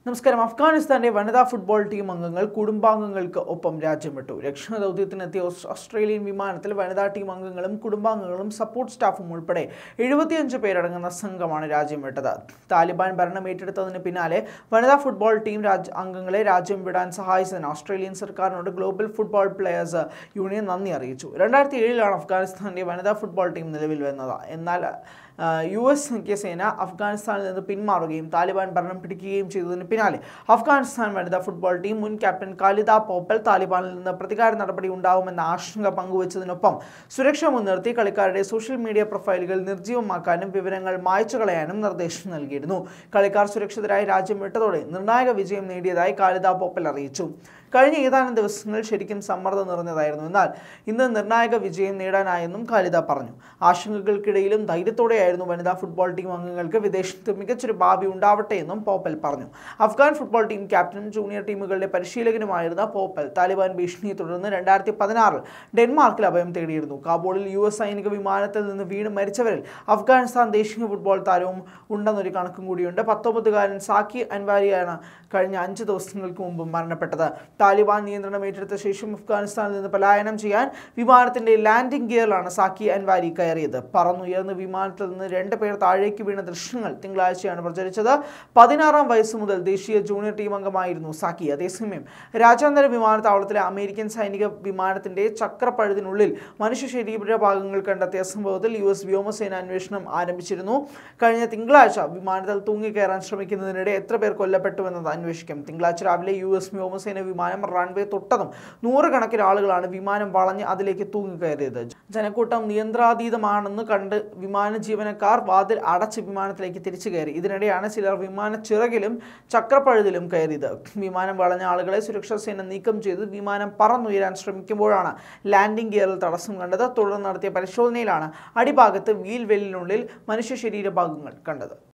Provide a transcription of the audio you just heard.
നമസ്കാരം അഫ്ഗാനിസ്ഥാന്റെ വനിതാ football team അംഗങ്ങൾ കുടുംബാംഗങ്ങൾക്ക് ഒപ്പം രാജ്യം വിട്ടു രക്ഷണ ദൗത്യത്തിനെത്തിയ ഓസ്- ഓസ്ട്രേലിയൻ വിമാനത്തിൽ വനിതാ ടീം അംഗങ്ങളും കുടുംബാംഗങ്ങളും സപ്പോർട്ട് സ്റ്റാഫും ഉൾപ്പെടെ എഴുപത്തിയഞ്ച് പേരടങ്ങുന്ന സംഘമാണ് രാജ്യം വിട്ടത് താലിബാൻ ഭരണം ഏറ്റെടുത്തതിന് പിന്നാലെ വനിതാ ഫുട്ബോൾ ടീം രാജ് അംഗങ്ങളെ രാജ്യം വിടാൻ സഹായിച്ചതിന് ഓസ്ട്രേലിയൻ സർക്കാരിനോട് ഗ്ലോബൽ ഫുട്ബോൾ പ്ലെയേഴ്സ് യൂണിയൻ നന്ദി അറിയിച്ചു രണ്ടായിരത്തി ഏഴിലാണ് അഫ്ഗാനിസ്ഥാന്റെ വനിതാ ഫുട്ബോൾ ടീം നിലവിൽ വന്നത് എന്നാൽ ആ, യു എസ് സഖ്യസേന അഫ്ഗാനിസ്ഥാനിൽ നിന്ന് പിന്മാറുകയും താലിബാൻ ഭരണം പിടിക്കുകയും ചെയ്തതിന് പിന്നാലെ അഫ്ഗാനിസ്ഥാൻ വനിതാ ഫുട്ബോൾ ടീം മുൻ ക്യാപ്റ്റൻ ഖാലിദ പോപ്പൽ താലിബാനിൽ നിന്ന് പ്രതികാര നടപടി ഉണ്ടാവുമെന്ന ആശങ്ക പങ്കുവച്ചതിനൊപ്പം സുരക്ഷ മുൻനിർത്തി കളിക്കാരുടെ സോഷ്യൽ മീഡിയ പ്രൊഫൈലുകൾ നിർജ്ജീവമാക്കാനും വിവരങ്ങൾ മായ്ച്ചു കളയാനും നിർദ്ദേശം നൽകിയിരുന്നു കളിക്കാർ സുരക്ഷിതരായി രാജ്യം വിട്ടതോടെ നിർണായക വിജയം നേടിയതായി ഖാലിദ പോപ്പൽ അറിയിച്ചു കഴിഞ്ഞ ഏതാനും ദിവസങ്ങൾ ശരിക്കും സമ്മർദ്ദം നിറഞ്ഞതായിരുന്നു എന്നാൽ ഇന്ന് നിർണായക വിജയം നേടാനായെന്നും ഖാലിദ പറഞ്ഞു ആശങ്കകൾക്കിടയിലും ധൈര്യത്തോടെയായിരുന്നു വനിതാ ഫുട്ബോൾ ടീം അംഗങ്ങൾക്ക് വിദേശത്ത് മികച്ചൊരു ഭാവി ഉണ്ടാവട്ടെ എന്നും പോപ്പൽ പറഞ്ഞു അഫ്ഗാൻ ഫുട്ബോൾ ടീം ക്യാപ്റ്റനും ജൂനിയർ ടീമുകളുടെ പരിശീലകനുമായിരുന്ന പോപ്പൽ താലിബാൻ ഭീഷണിയെ തുടർന്ന് രണ്ടായിരത്തി പതിനാറിൽ ഡെൻമാർക്കിൽ അഭയം തേടിയിരുന്നു കാബൂളിൽ യു എസ് സൈനിക വിമാനത്തിൽ നിന്ന് വീണ് മരിച്ചവരിൽ അഫ്ഗാനിസ്ഥാൻ ദേശീയ ഫുട്ബോൾ താരവും ഉണ്ടെന്നൊരു കണക്കും കൂടിയുണ്ട് പത്തൊമ്പതുകാരൻ സാക്കി അൻവാരിയാണ് കഴിഞ്ഞ അഞ്ച് ദിവസങ്ങൾക്ക് മുമ്പ് മരണപ്പെട്ടത് താലിബാൻ നിയന്ത്രണം ഏറ്റെടുത്ത ശേഷം അഫ്ഗാനിസ്ഥാനിൽ നിന്ന് പലായനം ചെയ്യാൻ വിമാനത്തിന്റെ ലാൻഡിംഗ് ഗിയറിലാണ് സാക്കി അൻവാരി കയറിയത് പറന്നുയർന്ന വിമാനത്തിൽ നിന്ന് രണ്ട് പേർ താഴേക്ക് വീണ ദൃശ്യങ്ങൾ തിങ്കളാഴ്ചയാണ് പ്രചരിച്ചത് പതിനാറാം വയസ്സ് മുതൽ ദേശീയ ജൂനിയർ ടീം അംഗമായിരുന്നു സാക്കി അതേസമയം രാജ്യാന്തര വിമാനത്താവളത്തിലെ അമേരിക്കൻ സൈനിക വിമാനത്തിന്റെ ചക്രപ്പഴുതിനുള്ളിൽ മനുഷ്യ ശരീര ഭാഗങ്ങൾ കണ്ടെത്തിയ സംഭവത്തിൽ യു എസ് വ്യോമസേന അന്വേഷണം ആരംഭിച്ചിരുന്നു കഴിഞ്ഞ തിങ്കളാഴ്ച വിമാനത്തിൽ തൂങ്ങിക്കയറാൻ ശ്രമിക്കുന്നതിനിടെ എത്ര പേർ കൊല്ലപ്പെട്ടുവെന്നത് അന്വേഷിക്കും തിങ്കളാഴ്ച രാവിലെ യു എസ് വ്യോമസേന വിമാനം റൺവേ തൊട്ടതും നൂറുകണക്കിന് ആളുകളാണ് വിമാനം വളഞ്ഞ് അതിലേക്ക് തൂങ്ങിക്കയറിയത് ജനക്കൂട്ടം നിയന്ത്രാതീതമാണെന്ന് കണ്ട് വിമാന ജീവനക്കാർ വാതിൽ അടച്ച് വിമാനത്തിലേക്ക് തിരിച്ചു കയറി ഇതിനിടെയാണ് ചിലർ വിമാന ചിറകിലും ചക്രപ്പഴുതിലും കയറിയത് വിമാനം വളഞ്ഞ ആളുകളെ സുരക്ഷാ സേന നീക്കം ചെയ്ത് വിമാനം പറന്നുയരാൻ ശ്രമിക്കുമ്പോഴാണ് ലാൻഡിംഗ് ഗിയറിൽ തടസ്സം കണ്ടത് തുടർന്ന് നടത്തിയ പരിശോധനയിലാണ് അടിഭാഗത്ത് വീൽ വെല്ലിനുള്ളിൽ മനുഷ്യ ശരീരഭാഗങ്ങൾ കണ്ടത്